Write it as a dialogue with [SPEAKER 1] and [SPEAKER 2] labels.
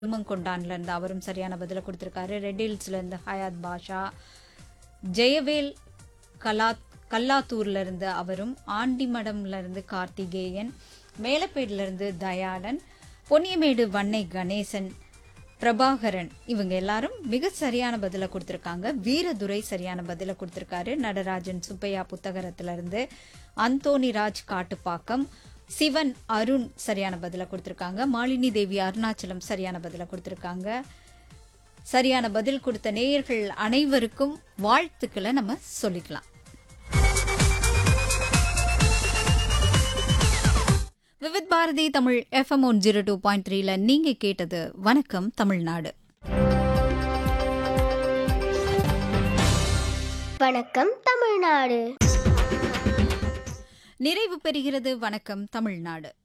[SPEAKER 1] திருமங்கொண்டான்ல இருந்து அவரும் சரியான பதிலை கொடுத்துருக்காரு ரெட் ஹில்ஸ்ல இருந்து ஹயாத் பாஷா ஜெயவேல் கலா கல்லாத்தூர்ல இருந்து அவரும் ஆண்டிமடம்ல இருந்து கார்த்திகேயன் மேலப்பேடுல இருந்து தயாளன் பொன்னியமேடு வன்னை கணேசன் பிரபாகரன் இவங்க எல்லாரும் மிக சரியான பதிலை கொடுத்திருக்காங்க வீரதுரை சரியான பதிலை கொடுத்திருக்காரு நடராஜன் சுப்பையா புத்தகரத்துல இருந்து அந்தோணி ராஜ் காட்டுப்பாக்கம் சிவன் அருண் சரியான பதிலை கொடுத்திருக்காங்க மாலினி தேவி அருணாச்சலம் சரியான பதிலை கொடுத்திருக்காங்க சரியான பதில் கொடுத்த நேயர்கள் அனைவருக்கும் வாழ்த்துக்களை நம்ம சொல்லிக்கலாம் Vividh Bharati Tamil FM one zero two point த்ரீல நீங்க கேட்டது வணக்கம் தமிழ்நாடு
[SPEAKER 2] வணக்கம் தமிழ்நாடு
[SPEAKER 1] நிறைவு பெறுகிறது வணக்கம் தமிழ்நாடு